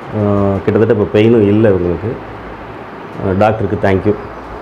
ஆஹ் கிட்டத்தட்ட இப்போ பெயினும் இல்லை உங்களுக்கு ஆஹ் டாக்டருக்கு தேங்க்யூ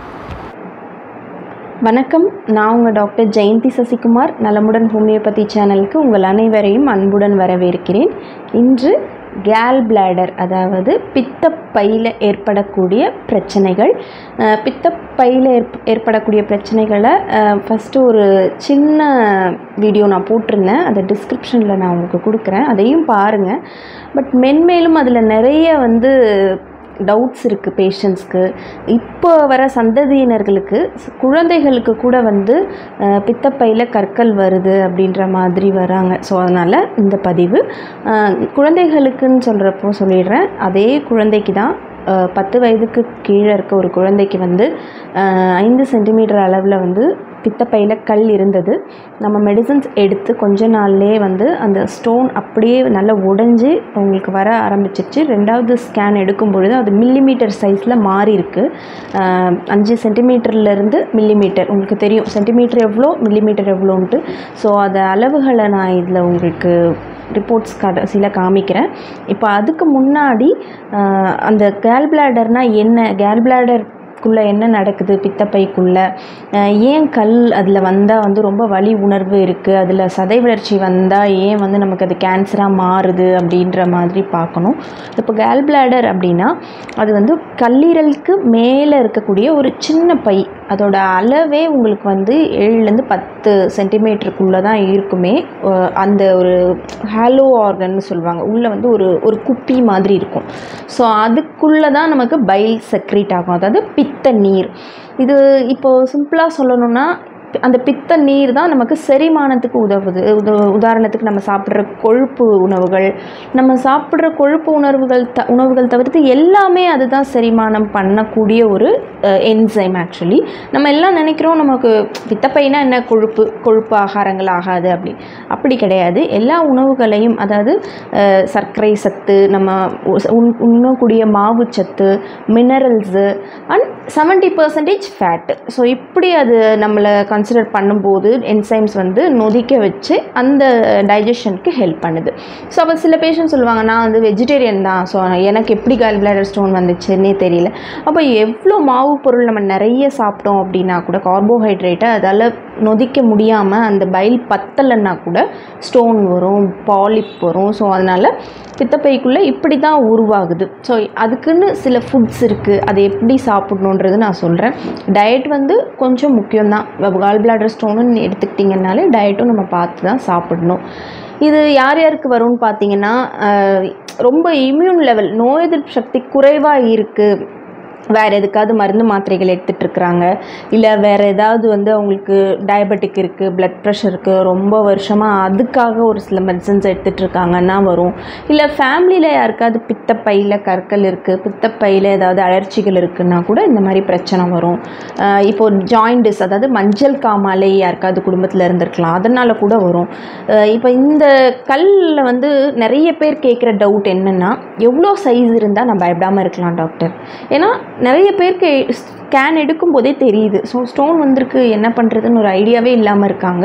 வணக்கம் நான் உங்கள் டாக்டர் ஜெயந்தி சசிகுமார் நலமுடன் ஹோமியோபதி சேனலுக்கு உங்கள் அனைவரையும் அன்புடன் வரவேற்கிறேன் இன்று கேல் பிளாடர் அதாவது பித்தப்பையில் ஏற்படக்கூடிய பிரச்சனைகள் அஹ், பித்தப்பையில் ஏற் ஏற்படக்கூடிய பிரச்சனைகளை ஃபஸ்ட்டு ஒரு சின்ன வீடியோ நான் போட்டிருந்தேன் அதை டிஸ்கிரிப்ஷனில் நான் உங்களுக்கு கொடுக்குறேன் அதையும் பாருங்கள் பட் மென்மேலும் அதில் நிறைய வந்து டவுட்ஸ் இருக்குது பேஷண்ட்ஸ்க்கு இப்போ வர சந்ததியினர்களுக்கு ஸ்- குழந்தைகளுக்கு கூட வந்து அஹ், பித்தப்பையில் கற்கள் வருது அப்படின்ற மாதிரி வராங்க ஸோ அதனால் இந்த பதிவு அஹ், குழந்தைகளுக்குன்னு சொல்கிறப்போ சொல்லிடுறேன் அதே குழந்தைக்கு தான் அஹ், பத்து வயதுக்கு கீழே இருக்க ஒரு குழந்தைக்கு வந்து அஹ், ஐந்து சென்டிமீட்டர் அளவில் வந்து பித்தப்பையில் கல் இருந்தது நம்ம மெடிசன்ஸ் எடுத்து கொஞ்ச நாள்லேயே வந்து அந்த ஸ்டோன் அப்படியே நல்லா உடைஞ்சு உங்களுக்கு வர ஆரம்பிச்சிருச்சு ரெண்டாவது ஸ்கேன் எடுக்கும் பொழுது அது மில்லிமீட்டர் சைஸில் மாறி இருக்கு அஹ், அஞ்சு சென்டிமீட்டர்லேருந்து மில்லிமீட்டர் உங்களுக்கு தெரியும் சென்டிமீட்டர் எவ்வளோ மில்லிமீட்டர் எவ்வளோன்ட்டு ஸோ அந்த அளவுகளை நான் இதில் உங்களுக்கு ரிப்போர்ட்ஸ் கடைசியில் காமிக்கிறேன் இப்போ அதுக்கு முன்னாடி அஹ், அந்த கேல் பிளாடர்னால் என்ன கேல் பிளாடர் குள்ளே என்ன நடக்குது பித்தப்பைக்குள்ளே அஹ் ஏன் கல் அதில் வந்தால் வந்து ரொம்ப வலி உணர்வு இருக்குது அதில் சதை வளர்ச்சி வந்தால் ஏன் வந்து நமக்கு அது கேன்சராக மாறுது அப்படின்ற மாதிரி பார்க்கணும் இப்போ கேல் பிளாடர் அப்படின்னா அது வந்து கல்லீரலுக்கு மேலே இருக்கக்கூடிய ஒரு சின்ன பை அதோட அளவே உங்களுக்கு வந்து ஏழுலேருந்து பத்து சென்டிமீட்டருக்குள்ளே தான் இருக்குமே அஹ் அந்த ஒரு ஹாலோ ஆர்கன்னு சொல்லுவாங்க உள்ளே வந்து ஒரு ஒரு குப்பி மாதிரி இருக்கும் ஸோ அதுக்குள்ளே தான் நமக்கு பைல் செக்ரீட் ஆகும் அதாவது பித்த நீர் இது இப்போது சிம்பிளாக சொல்லணும்னா அந்த பித்த நீர் தான் நமக்கு செரிமானத்துக்கு உதவுது உத உதாரணத்துக்கு நம்ம சாப்பிட்ற கொழுப்பு உணவுகள் நம்ம சாப்பிட்ற கொழுப்பு உணர்வுகள் த உணவுகள் தவிர்த்து எல்லாமே அதுதான் செரிமானம் பண்ணக்கூடிய ஒரு என்சைம் ஆக்சுவலி நம்ம எல்லாம் நினைக்கிறோம் நமக்கு பித்தப்பைனா என்ன கொழுப்பு கொழுப்பு ஆகாரங்கள் ஆகாது அப்படி அப்படி கிடையாது எல்லா உணவுகளையும் அதாவது அஹ், சர்க்கரை சத்து நம்ம உ- உண் உண்ணக்கூடிய மாவு சத்து minerals and seventy percentage fat so இப்படி அது நம்மளை கன்சிடர் பண்ணும்போது என்சைம்ஸ் வந்து நொதிக்க வச்சு அந்த டைஜஷனுக்கு ஹெல்ப் பண்ணுது ஸோ அப்போ சில பேஷண்ட் சொல்லுவாங்க நான் வந்து வெஜிடேரியன் தான் ஸோ எனக்கு எப்படி கால் பிளாடர் ஸ்டோன் வந்துச்சுன்னே தெரியல அப்போ எவ்வளோ மாவு பொருள் நம்ம நிறைய சாப்பிட்டோம் அப்படின்னா கூட கார்போஹைட்ரேட்டை அதால் நொதிக்க முடியாமல் அந்த பைல் பத்தலைன்னா கூட ஸ்டோன் வரும் பாலிப் வரும் ஸோ அதனால் பித்தப்பைக்குள்ளே இப்படி தான் உருவாகுது ஸோ அதுக்குன்னு சில ஃபுட்ஸ் இருக்குது அதை எப்படி சாப்பிடணுன்றது நான் சொல்கிறேன் டயட் வந்து கொஞ்சம் முக்கியம்தான் கால் பிளாடர் ஸ்டோனுன்னு எடுத்துக்கிட்டிங்கனாலே டயட்டும் நம்ம பார்த்து தான் சாப்பிடணும் இது யார் யாருக்கு வரும்னு பார்த்தீங்கன்னா ஆஹ், ரொம்ப இம்யூன் லெவல் நோய் எதிர்ப்பு சக்தி குறைவாக இருக்குது வேறு எதுக்காவது மருந்து மாத்திரைகள் எடுத்துகிட்டு இருக்கிறாங்க இல்லை வேறு ஏதாவது வந்து அவங்களுக்கு டயபெட்டிக் இருக்குது பிளட் ப்ரெஷர் இருக்குது ரொம்ப வருஷமாக அதுக்காக ஒரு சில மெடிசன்ஸ் எடுத்துகிட்டு இருக்காங்கன்னா வரும் இல்லை ஃபேமிலியில் யாருக்காவது பித்தப்பையில் கற்கள் இருக்குது பித்தப்பையில் ஏதாவது அலர்ச்சிகள் இருக்குன்னா கூட இந்த மாதிரி பிரச்சனை வரும் ஆஹ் இப்போ ஜாயிண்டிஸ் அதாவது மஞ்சள் காமாலை யாருக்காவது குடும்பத்தில் இருந்திருக்கலாம் அதனால் கூட வரும் ஆஹ் இப்போ இந்த கல்லில் வந்து நிறைய பேர் கேட்குற டவுட் என்னென்னா எவ்வளோ சைஸ் இருந்தால் நான் பயப்படாமல் இருக்கலாம் டாக்டர் ஏன்னா நிறைய பேருக்கு ஸ்கேன் எடுக்கும்போதே தெரியுது ஸோ ஸ்டோன் வந்திருக்கு என்ன பண்ணுறதுன்னு ஒரு ஐடியாவே இல்லாமல் இருக்காங்க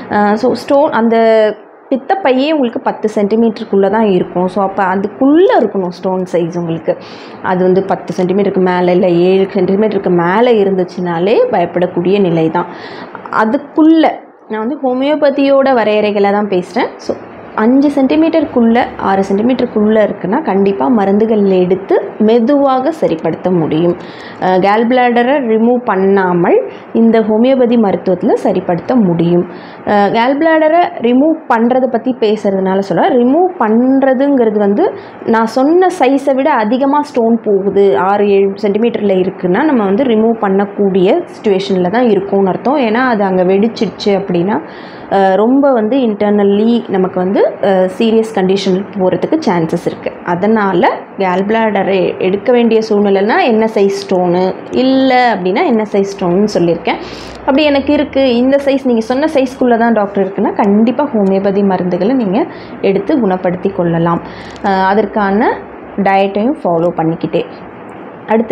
ஸோ ஸ்டோன் அந்த பித்தப்பையே உங்களுக்கு பத்து சென்டிமீட்டருக்குள்ளே தான் இருக்கும் ஸோ அப்போ அதுக்குள்ளே இருக்கணும் ஸ்டோன் சைஸ் உங்களுக்கு அது வந்து பத்து சென்டிமீட்டருக்கு மேலே இல்லை ஏழு சென்டிமீட்டருக்கு மேலே இருந்துச்சுனாலே பயப்படக்கூடிய நிலை தான் அதுக்குள்ளே நான் வந்து ஹோமியோபதியோட வரையறைகளை தான் பேசுகிறேன் ஸோ அஞ்சு சென்டிமீட்டருக்குள்ளே ஆறு சென்டிமீட்டருக்குள்ளே இருக்குன்னா கண்டிப்பாக மருந்துகள் எடுத்து மெதுவாக சரிப்படுத்த முடியும் கேல் பிளாடரை ரிமூவ் பண்ணாமல் இந்த ஹோமியோபதி மருத்துவத்தில் சரிப்படுத்த முடியும் கேல் பிளாடரை ரிமூவ் பண்ணுறதை பற்றி பேசுகிறதுனால சொல்ல ரிமூவ் பண்ணுறதுங்கிறது வந்து நான் சொன்ன சைஸை விட அதிகமாக ஸ்டோன் போகுது ஆறு ஏழு சென்டிமீட்டரில் இருக்குன்னா நம்ம வந்து ரிமூவ் பண்ணக்கூடிய சுச்சுவேஷனில் தான் இருக்கும்னு அர்த்தம் ஏன்னா அது அங்கே வெடிச்சிடுச்சு அப்படின்னா அஹ், ரொம்ப வந்து இன்டர்னல்லி நமக்கு வந்து சீரியஸ் கண்டிஷனுக்கு போகிறதுக்கு சான்சஸ் இருக்குது அதனால் கேல் பிளாடரை எடுக்க வேண்டிய சூழ்நிலைனா என்ன சைஸ் ஸ்டோனு இல்லை அப்படின்னா என்ன சைஸ் ஸ்டோன்னு சொல்லியிருக்கேன் அப்படி எனக்கு இருக்குது இந்த சைஸ் நீங்கள் சொன்ன சைஸ்க்குள்ளே தான் டாக்டர் இருக்குன்னா கண்டிப்பாக ஹோமியோபதி மருந்துகளை நீங்கள் எடுத்து குணப்படுத்தி கொள்ளலாம் அஹ், அதற்கான டயட்டையும் ஃபாலோ பண்ணிக்கிட்டே அடுத்தது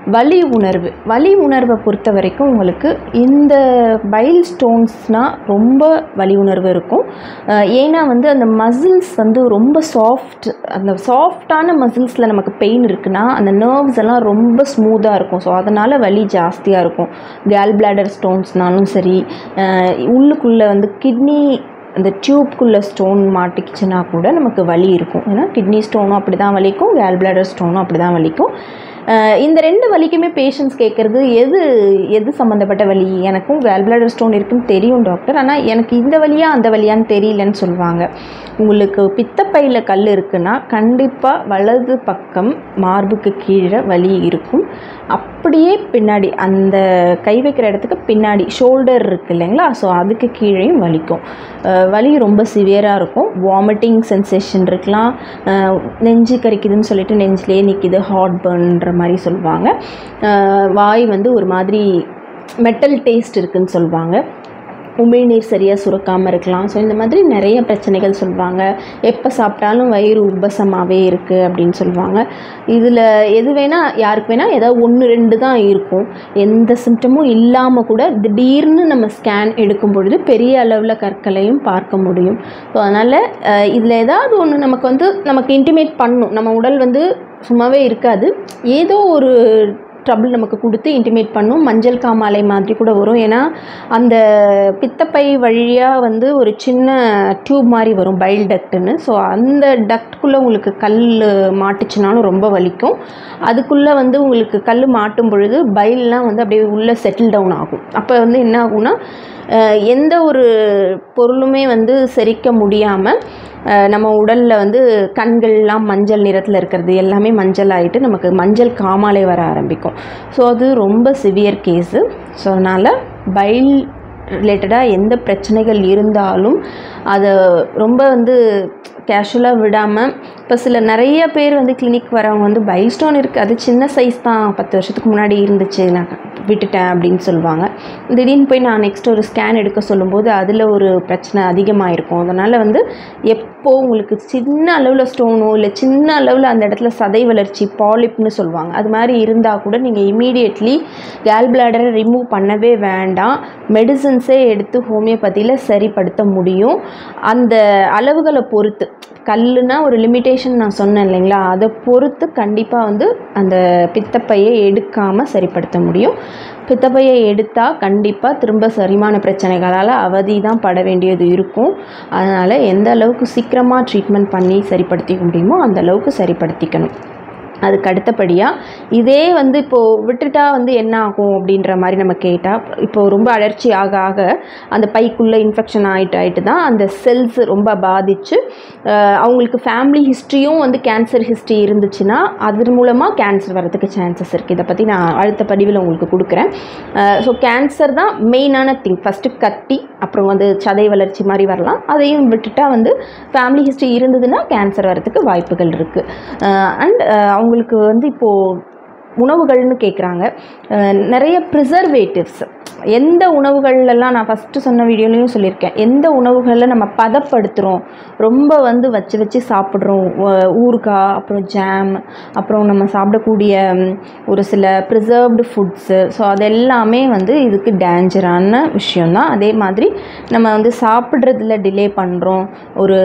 வலி உணர்வு வலி உணர்வை பொறுத்த வரைக்கும் உங்களுக்கு இந்த பைல் ஸ்டோன்ஸ்னால் ரொம்ப வலி உணர்வு இருக்கும் அஹ் ஏன்னா வந்து அந்த மசில்ஸ் வந்து ரொம்ப சாஃப்ட் அந்த சாஃப்டான மசில்ஸில் நமக்கு பெயின் இருக்குன்னா அந்த நர்வ்ஸ் எல்லாம் ரொம்ப ஸ்மூத்தாக இருக்கும் ஸோ அதனால் வலி ஜாஸ்தியாக இருக்கும் கேல் பிளாடர் ஸ்டோன்ஸ்னாலும் சரி அஹ் உள்ளுக்குள்ளே வந்து கிட்னி அந்த டியூப்குள்ளே ஸ்டோன் மாட்டிக்கிச்சுன்னா கூட நமக்கு வலி இருக்கும் ஏன்னா கிட்னி ஸ்டோனும் அப்படி தான் வலிக்கும் கேல் பிளாடர் ஸ்டோனும் அப்படி தான் வலிக்கும் அஹ் இந்த ரெண்டு வலிக்குமே பேஷண்ட்ஸ் கேட்குறது எது எது சம்மந்தப்பட்ட வலி எனக்கும் கேல் பிளாடர் ஸ்டோன் இருக்குன்னு தெரியும் டாக்டர் ஆனால் எனக்கு இந்த வலியா அந்த வலியான்னு தெரியலன்னு சொல்லுவாங்க உங்களுக்கு பித்தப்பையில் கல் இருக்குன்னா கண்டிப்பாக வலது பக்கம் மார்புக்கு கீழே வலி இருக்கும் அப்படியே பின்னாடி அந்த கை வைக்கிற இடத்துக்கு பின்னாடி ஷோல்டர் இருக்கு இல்லைங்களா ஸோ அதுக்கு கீழேயும் வலிக்கும் அஹ் வலி ரொம்ப சிவியராக இருக்கும் வாமிட்டிங் சென்சேஷன் இருக்கலாம் அஹ் நெஞ்சு கரிக்குதுன்னு சொல்லிட்டு நெஞ்சிலே நிற்கிது ஹாட் பர்ன்ற மாதிரி சொல்லுவாங்க அஹ் வாய் வந்து ஒரு மாதிரி மெட்டல் டேஸ்ட் இருக்குன்னு சொல்லுவாங்க உமிழ்நீர் சரியாக சுரக்காமல் இருக்கலாம் ஸோ இந்த மாதிரி நிறைய பிரச்சனைகள் சொல்லுவாங்க எப்போ சாப்பிட்டாலும் வயிறு உப்பசமாகவே இருக்குது அப்படின்னு சொல்லுவாங்க இதில் எது வேணால் யாருக்கு வேணால் ஏதாவது ஒன்று ரெண்டு தான் இருக்கும் எந்த சிம்டமும் இல்லாமல் கூட திடீர்னு நம்ம ஸ்கேன் எடுக்கும் பொழுது பெரிய அளவில் கற்களையும் பார்க்க முடியும் ஸோ அதனால் இதில் ஏதாவது ஒன்று நமக்கு வந்து நமக்கு இன்டிமேட் பண்ணும் நம்ம உடல் வந்து சும்மாவே இருக்காது ஏதோ ஒரு ட்ரபிள் நமக்கு கொடுத்து இன்டிமேட் பண்ணும் மஞ்சள் காமாலை மாதிரி கூட வரும் ஏன்னா அந்த பித்தப்பை வழியாக வந்து ஒரு சின்ன டியூப் மாதிரி வரும் பைல் டக்ட்டுன்னு ஸோ அந்த டக்ட்குள்ளே உங்களுக்கு கல் மாட்டுச்சுனாலும் ரொம்ப வலிக்கும் அதுக்குள்ளே வந்து உங்களுக்கு கல் மாட்டும் பொழுது பைல்லாம் வந்து அப்படியே உள்ளே செட்டில் டவுன் ஆகும் அப்போ வந்து என்ன ஆகும்னா அஹ் எந்த ஒரு பொருளுமே வந்து செரிக்க முடியாமல் நம்ம உடலில் வந்து கண்கள்லாம் மஞ்சள் நிறத்தில் இருக்கிறது எல்லாமே மஞ்சள் ஆகிட்டு நமக்கு மஞ்சள் காமாலை வர ஆரம்பிக்கும் ஸோ அது ரொம்ப சிவியர் கேஸு ஸோ அதனால் பைல் ரிலேட்டடாக எந்த பிரச்சனைகள் இருந்தாலும் அதை ரொம்ப வந்து கேஷுவலாக விடாமல் இப்போ சில நிறைய பேர் வந்து கிளினிக் வரவங்க வந்து பைல் ஸ்டோன் இருக்குது அது சின்ன சைஸ் தான் பத்து வருஷத்துக்கு முன்னாடி இருந்துச்சு நான் விட்டுட்டேன் அப்படின்னு சொல்லுவாங்க திடீர்னு போய் நான் நெக்ஸ்ட் ஒரு ஸ்கேன் எடுக்க சொல்லும்போது அதில் ஒரு பிரச்சனை அதிகமாக இருக்கும் அதனால் வந்து எப்போ உங்களுக்கு சின்ன அளவில் ஸ்டோனோ இல்லை சின்ன அளவில் அந்த இடத்துல சதை வளர்ச்சி பாலிப்னு சொல்லுவாங்க அது மாதிரி இருந்தால் கூட நீங்கள் இமீடியட்லி கேல் பிளாடரை ரிமூவ் பண்ணவே வேண்டாம் மெடிசன்ஸே எடுத்து ஹோமியோபதியில் சரிப்படுத்த முடியும் அந்த அளவுகளை பொறுத்து கல்லுனா ஒரு லிமிட்டேஷன் நான் சொன்னேன் இல்லைங்களா அதை பொறுத்து கண்டிப்பாக வந்து அந்த பித்தப்பையை எடுக்காமல் சரிப்படுத்த முடியும் பித்தப்பையை எடுத்தால் கண்டிப்பாக திரும்ப சரிமான பிரச்சனைகளால் அவதி தான் பட வேண்டியது இருக்கும் அதனால் எந்த அளவுக்கு சீக்கிரமாக ட்ரீட்மெண்ட் பண்ணி சரிப்படுத்திக்க முடியுமோ அந்த அளவுக்கு சரிப்படுத்திக்கணும் அதுக்கு அடுத்தபடியாக இதே வந்து இப்போது விட்டுட்டா வந்து என்ன ஆகும் அப்படின்ற மாதிரி நம்ம கேட்டால் இப்போது ரொம்ப அலர்ச்சி ஆக ஆக அந்த பைக்குள்ளே இன்ஃபெக்ஷன் ஆகிட்டு ஆகிட்டு தான் அந்த செல்ஸ் ரொம்ப பாதித்து அவங்களுக்கு ஃபேமிலி ஹிஸ்ட்ரியும் வந்து கேன்சர் ஹிஸ்ட்ரி இருந்துச்சுன்னா அது மூலமாக கேன்சர் வரதுக்கு சான்சஸ் இருக்குது இதை பற்றி நான் அடுத்த பதிவில் உங்களுக்கு கொடுக்குறேன் ஸோ கேன்சர் தான் மெயினான திங் ஃபஸ்ட்டு கட்டி அப்புறம் வந்து சதை வளர்ச்சி மாதிரி வரலாம் அதையும் விட்டுட்டா வந்து ஃபேமிலி ஹிஸ்ட்ரி இருந்ததுன்னா கேன்சர் வரதுக்கு வாய்ப்புகள் இருக்குது அண்ட் அவங்களுக்கு வந்து இப்போது உணவுகள்னு கேட்குறாங்க நிறைய ப்ரிசர்வேட்டிவ்ஸ் எந்த உணவுகள்லாம் நான் ஃபஸ்ட்டு சொன்ன வீடியோலையும் சொல்லியிருக்கேன் எந்த உணவுகளில் நம்ம பதப்படுத்துகிறோம் ரொம்ப வந்து வச்சு வச்சு சாப்பிட்றோம் ஊ- ஊறுகாய் அப்புறம் ஜாம் அப்புறம் நம்ம சாப்பிடக்கூடிய ம், ஒரு சில ப்ரிசர்வ்டு ஃபுட்ஸு ஸோ அதெல்லாமே வந்து இதுக்கு டேஞ்சரான விஷயந்தான் அதே மாதிரி நம்ம வந்து சாப்பிட்றதுல டிலே பண்ணுறோம் ஒரு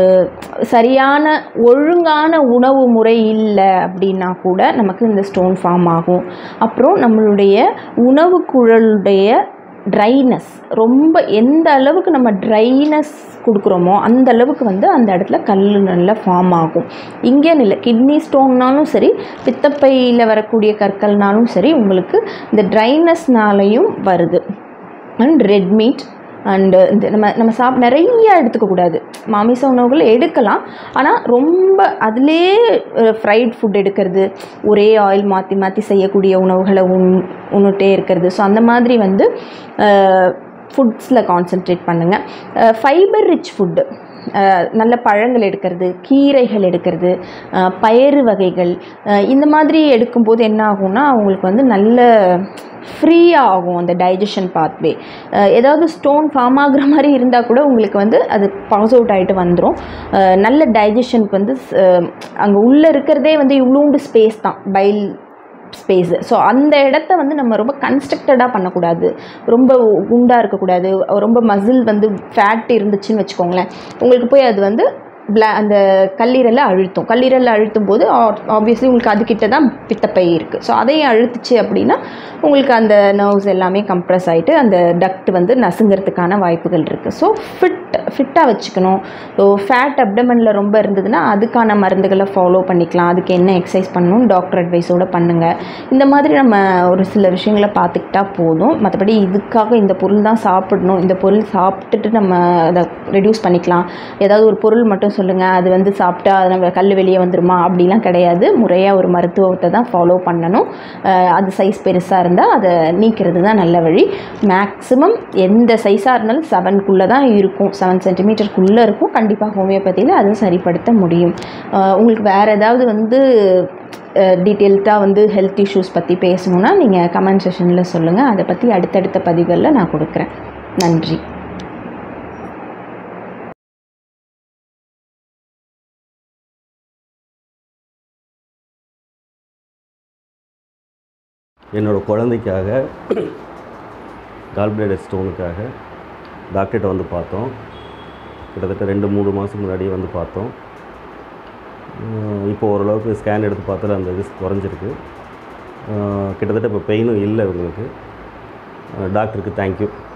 சரியான ஒழுங்கான உணவு முறை இல்லை அப்படின்னா கூட நமக்கு இந்த ஸ்டோன் ஃபார்ம் ஆகும் அப்புறம் நம்மளுடைய உணவு குழலுடைய ட்ரைனஸ் ரொம்ப எந்த அளவுக்கு நம்ம ட்ரைனஸ் கொடுக்குறோமோ அந்த அளவுக்கு வந்து அந்த இடத்துல கல் நல்லா ஃபார்ம் ஆகும் இங்கே இல்லை கிட்னி ஸ்டோன்னாலும் சரி பித்தப்பையில் வரக்கூடிய கற்கள்னாலும் சரி உங்களுக்கு இந்த ட்ரைனஸ்னாலையும் வருது அண்ட் ரெட் மீட் அண்டு இந்த நம்ம நம்ம சாப் நிறைய எடுத்துக்கக்கூடாது மாமிச உணவுகள் எடுக்கலாம் ஆனால் ரொம்ப அதிலே ஃப்ரைட் ஃபுட் எடுக்கிறது ஒரே ஆயில் மாற்றி மாற்றி செய்யக்கூடிய உணவுகளை உண் உண்ணுட்டே இருக்கிறது ஸோ அந்த மாதிரி வந்து ஃபுட்ஸில் கான்சென்ட்ரேட் பண்ணுங்கள் ஃபைபர் ரிச் ஃபுட்டு நல்ல பழங்கள் எடுக்கிறது கீரைகள் எடுக்கிறது அஹ், பயறு வகைகள் அஹ், இந்த மாதிரி எடுக்கும்போது என்ன ஆகும்னா அவங்களுக்கு வந்து நல்ல ஃப்ரீயாக ஆகும் அந்த டைஜஷன் பாத்வே ஏதாவது ஸ்டோன் ஃபார்ம் ஆகுற மாதிரி இருந்தால் கூட உங்களுக்கு வந்து அது பாஸ் அவுட் ஆகிட்டு வந்துடும் நல்ல டைஜஷனுக்கு வந்து அங்கே உள்ளே இருக்கிறதே வந்து இவ்வளோண்டு ஸ்பேஸ் தான் பைல் ஸ்பேஸு ஸோ அந்த இடத்த வந்து நம்ம ரொம்ப கன்ஸ்ட்ரக்டடாக பண்ணக்கூடாது ரொம்ப குண்டாக இருக்கக்கூடாது ரொம்ப மசில் வந்து ஃபேட் இருந்துச்சுன்னு வச்சுக்கோங்களேன் உங்களுக்கு போய் அது வந்து பிளா அந்த கல்லீரலை அழுத்தும் கல்லீரலை அழுத்தும் போது ஆப்வியஸ்லி உங்களுக்கு அதுக்கிட்ட தான் பித்தப்பை இருக்குது ஸோ அதையும் அழுத்துச்சு அப்படின்னா உங்களுக்கு அந்த நர்வ்ஸ் எல்லாமே கம்ப்ரெஸ் ஆகிட்டு அந்த டக்ட் வந்து நசுங்கிறதுக்கான வாய்ப்புகள் இருக்குது ஸோ ஃபிட் ஃபிட்டாக வச்சுக்கணும் ஸோ ஃபேட் அப்டமனில் ரொம்ப இருந்ததுன்னா அதுக்கான மருந்துகளை ஃபாலோ பண்ணிக்கலாம் அதுக்கு என்ன எக்ஸசைஸ் பண்ணணும் டாக்டர் அட்வைஸோடு பண்ணுங்கள் இந்த மாதிரி நம்ம ஒரு சில விஷயங்களை பார்த்துக்கிட்டா போதும் மற்றபடி இதுக்காக இந்த பொருள் தான் சாப்பிடணும் இந்த பொருள் சாப்பிட்டுட்டு நம்ம அதை ரெடியூஸ் பண்ணிக்கலாம் ஏதாவது ஒரு பொருள் மட்டும் சொல்லுங்கள் அது வந்து சாப்பிட்டா நம்ம கல் வெளியே வந்துருமா அப்படிலாம் கிடையாது முறையாக ஒரு மருத்துவத்தை தான் ஃபாலோ பண்ணணும் அஹ் அது சைஸ் பெருசாக இருந்தால் அதை நீக்கிறது தான் நல்ல வழி மேக்ஸிமம் எந்த சைஸாக இருந்தாலும் செவன்குள்ளே தான் இருக்கும் செவன் சென்டிமீட்டருக்குள்ளே இருக்கும் கண்டிப்பாக ஹோமியோபதியில் அதை சரிப்படுத்த முடியும் அஹ் உங்களுக்கு வேறு ஏதாவது வந்து டீட்டெயில்டாக வந்து ஹெல்த் இஷ்யூஸ் பற்றி பேசணுன்னா நீங்கள் கமெண்ட் செஷனில் சொல்லுங்கள் அதை பற்றி அடுத்தடுத்த பதிவுகளில் நான் கொடுக்குறேன் நன்றி என்னோடய குழந்தைக்காக கால்பிளேடர் ஸ்டோனுக்காக டாக்டர்கிட்ட வந்து பார்த்தோம் கிட்டத்தட்ட ரெண்டு மூணு மாதத்துக்கு முன்னாடியே வந்து பார்த்தோம் உம், இப்போ ஓரளவுக்கு ஸ்கேன் எடுத்து பார்த்தா அந்த இது குறைஞ்சிருக்கு அஹ், கிட்டத்தட்ட இப்போ பெயினும் இல்லை இவங்களுக்கு அஹ், டாக்டருக்கு தேங்க்யூ